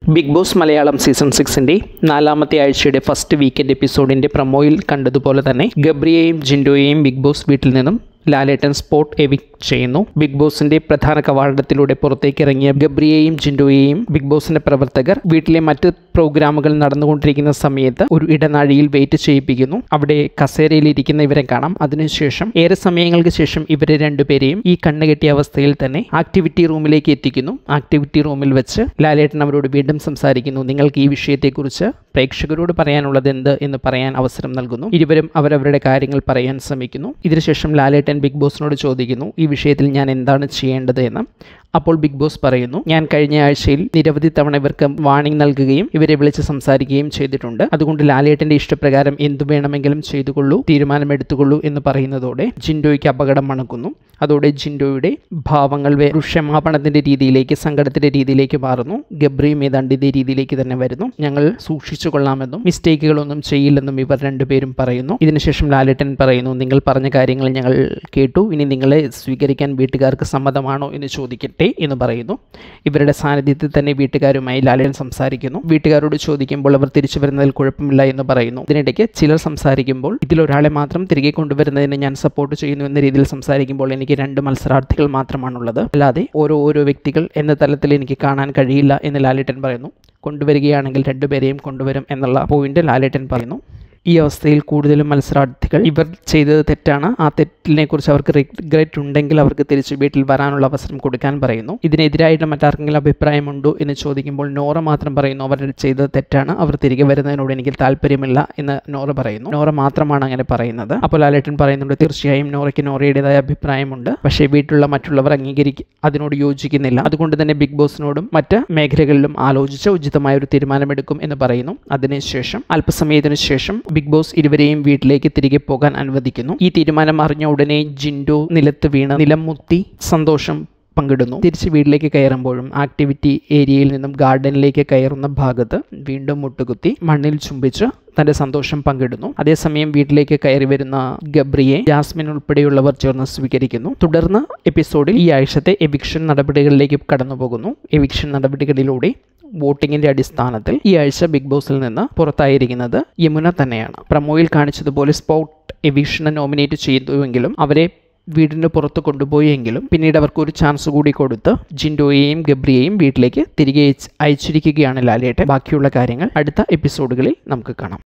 big Boss Malayalam season സിക്സിൻ്റെ നാലാമത്തെ ആഴ്ചയുടെ ഫസ്റ്റ് വീക്കെൻഡ് എപ്പിസോഡിൻ്റെ പ്രൊമോയിൽ കണ്ടതുപോലെ തന്നെ ഗബ്രിയെയും ജിൻഡോയെയും ബിഗ് ബോസ് വീട്ടിൽ നിന്നും ലാലേട്ടൻ സ്പോട്ട് എവിക്ട് ചെയ്യുന്നു ബിഗ് ബോസിന്റെ പ്രധാന കവാടത്തിലൂടെ പുറത്തേക്ക് ഇറങ്ങിയ ഗബ്രിയെയും ജിൻഡോയെയും ബിഗ് ബോസിന്റെ പ്രവർത്തകർ വീട്ടിലെ മറ്റ് പ്രോഗ്രാമുകൾ നടന്നുകൊണ്ടിരിക്കുന്ന സമയത്ത് ഒരു ഇടനാഴിയിൽ വെയിറ്റ് ചെയ്യിപ്പിക്കുന്നു അവിടെ കസേരയിൽ ഇരിക്കുന്ന ഇവരെ കാണാം അതിനുശേഷം ഏറെ സമയങ്ങൾക്ക് ശേഷം ഇവരെ രണ്ടുപേരെയും ഈ കണ്ണുകെട്ടിയ അവസ്ഥയിൽ തന്നെ ആക്ടിവിറ്റി റൂമിലേക്ക് എത്തിക്കുന്നു ആക്ടിവിറ്റി റൂമിൽ വെച്ച് ലാലേട്ടൻ അവരോട് വീണ്ടും സംസാരിക്കുന്നു നിങ്ങൾക്ക് ഈ വിഷയത്തെക്കുറിച്ച് പ്രേക്ഷകരോട് പറയാനുള്ളത് എന്ത് എന്ന് പറയാൻ അവസരം നൽകുന്നു ഇരുവരും അവരവരുടെ കാര്യങ്ങൾ പറയാൻ ശ്രമിക്കുന്നു ഇതിനുശേഷം ലാലേട്ടൻ ബിഗ് ബോസിനോട് ചോദിക്കുന്നു ഈ വിഷയത്തിൽ ഞാൻ എന്താണ് ചെയ്യേണ്ടത് എന്ന് അപ്പോൾ ബിഗ് ബോസ് പറയുന്നു ഞാൻ കഴിഞ്ഞ ആഴ്ചയിൽ നിരവധി തവണ ഇവർക്ക് വാണിംഗ് നൽകുകയും ഇവരെ വിളിച്ച് സംസാരിക്കുകയും ചെയ്തിട്ടുണ്ട് അതുകൊണ്ട് ലാലേട്ടന്റെ ഇഷ്ടപ്രകാരം എന്തു വേണമെങ്കിലും ചെയ്തുകൊള്ളൂ തീരുമാനമെടുത്തുകൊള്ളൂ എന്ന് പറയുന്നതോടെ ജിൻഡോയ്ക്ക് അപകടം മണക്കുന്നു അതോടെ ജിൻഡോയുടെ ഭാവങ്ങൾ വേ- ഒരു ക്ഷമാപണത്തിന്റെ രീതിയിലേക്ക് സങ്കടത്തിന്റെ രീതിയിലേക്ക് മാറുന്നു ഗബ്രിയും ഏതാണ്ട് ഇതേ രീതിയിലേക്ക് തന്നെ വരുന്നു ഞങ്ങൾ സൂക്ഷിച്ചു കൊള്ളാമെന്നും മിസ്റ്റേക്കുകളൊന്നും ചെയ്യില്ലെന്നും ഇവർ രണ്ടുപേരും പറയുന്നു ഇതിനുശേഷം ലാലേട്ടൻ പറയുന്നു നിങ്ങൾ പറഞ്ഞ കാര്യങ്ങൾ ഞങ്ങൾ കേട്ടു ഇനി നിങ്ങളെ സ്വീകരിക്കാൻ വീട്ടുകാർക്ക് സമ്മതമാണോ എന്ന് ചോദിക്കട്ടെ എന്ന് പറയുന്നു ഇവരുടെ സാന്നിധ്യത്തിൽ തന്നെ വീട്ടുകാരുമായി ലാലേട്ടൻ സംസാരിക്കുന്നു വീട്ടുകാരോട് ചോദിക്കുമ്പോൾ അവർ തിരിച്ചു വരുന്നതിൽ കുഴപ്പമില്ല എന്ന് പറയുന്നു ഇതിനിടയ്ക്ക് ചിലർ സംസാരിക്കുമ്പോൾ ഇതിലൊരാളെ മാത്രം തിരികെ കൊണ്ടുവരുന്നതിന് ഞാൻ സപ്പോർട്ട് ചെയ്യുന്നു എന്ന രീതിയിൽ സംസാരിക്കുമ്പോൾ എനിക്ക് രണ്ട് മത്സരാർത്ഥികൾ മാത്രമാണുള്ളത് അല്ലാതെ ഓരോ ഓരോ വ്യക്തികൾ എന്ന തലത്തിൽ എനിക്ക് കാണാൻ കഴിയില്ല എന്ന് ലാലേട്ടൻ പറയുന്നു കൊണ്ടുവരികയാണെങ്കിൽ രണ്ടുപേരെയും കൊണ്ടുവരും എന്നുള്ള പോയിന്റ് ലാലേട്ടൻ പറയുന്നു ഈ അവസ്ഥയിൽ കൂടുതലും മത്സരാർത്ഥികൾ ഇവർ ചെയ്തത് തെറ്റാണ് ആ തെറ്റിനെ കുറിച്ച് അവർക്ക് റിഗ്രറ്റ് ഉണ്ടെങ്കിൽ അവർക്ക് തിരിച്ച് വീട്ടിൽ വരാനുള്ള അവസരം കൊടുക്കാൻ പറയുന്നു ഇതിനെതിരായിട്ട് മറ്റാർക്കെങ്കിലും അഭിപ്രായമുണ്ടോ എന്ന് ചോദിക്കുമ്പോൾ നോറ മാത്രം പറയുന്നു അവർ ചെയ്തത് തെറ്റാണ് അവർ തിരികെ വരുന്നതിനോട് എനിക്ക് താല്പര്യമില്ല എന്ന് നോറ പറയുന്നു നോറ മാത്രമാണ് അങ്ങനെ പറയുന്നത് അപ്പോൾ ലാലേട്ടൻ പറയുന്നുണ്ട് തീർച്ചയായും നോറയ്ക്ക് നോറയുടേതായ അഭിപ്രായമുണ്ട് പക്ഷേ വീട്ടിലുള്ള മറ്റുള്ളവർ അംഗീകരിക്ക അതിനോട് യോജിക്കുന്നില്ല അതുകൊണ്ട് തന്നെ ബിഗ് ബോസിനോടും മറ്റ് മേഖലകളിലും ആലോചിച്ച് ഉചിതമായ ഒരു തീരുമാനമെടുക്കും എന്ന് പറയുന്നു അതിനുശേഷം അല്പസമയത്തിനു ശേഷം ബിഗ് ബോസ് ഇരുവരെയും വീട്ടിലേക്ക് തിരികെ പോകാൻ അനുവദിക്കുന്നു ഈ തീരുമാനം അറിഞ്ഞ ഉടനെ ജിൻഡോ നിലത്ത് വീണ് നിലം മുത്തി സന്തോഷം പങ്കിടുന്നു തിരിച്ച് വീട്ടിലേക്ക് കയറുമ്പോഴും ആക്ടിവിറ്റി ഏരിയയിൽ നിന്നും ഗാർഡനിലേക്ക് കയറുന്ന ഭാഗത്ത് വീണ്ടും മുട്ടുകുത്തി മണ്ണിൽ ചുംബിച്ച് തന്റെ സന്തോഷം പങ്കിടുന്നു അതേസമയം വീട്ടിലേക്ക് കയറി വരുന്ന ഗബ്രിയെ ജാസ്മിൻ ഉൾപ്പെടെയുള്ളവർ ചേർന്ന് സ്വീകരിക്കുന്നു തുടർന്ന് എപ്പിസോഡിൽ ഈ ആഴ്ചത്തെ എവിക്ഷൻ നടപടികളിലേക്ക് കടന്നു പോകുന്നു എവിക്ഷൻ നടപടികളിലൂടെ വോട്ടിങ്ങിന്റെ അടിസ്ഥാനത്തിൽ ഈ ആഴ്ച ബിഗ് ബോസിൽ നിന്ന് പുറത്തായിരിക്കുന്നത് യമുന തന്നെയാണ് പ്രമോയിൽ കാണിച്ചതുപോലെ സ്പോട്ട് എവിക്ഷനെ നോമിനേറ്റ് ചെയ്തുവെങ്കിലും അവരെ വീടിന് പുറത്ത് കൊണ്ടുപോയെങ്കിലും പിന്നീട് അവർക്ക് ഒരു ചാൻസ് കൂടി കൊടുത്ത് ജിൻഡോയെയും ഗബ്രിയെയും വീട്ടിലേക്ക് തിരികെ അയച്ച് അയച്ചിരിക്കുകയാണ് ലാലേട്ടൻ ബാക്കിയുള്ള കാര്യങ്ങൾ അടുത്ത എപ്പിസോഡുകളിൽ നമുക്ക് കാണാം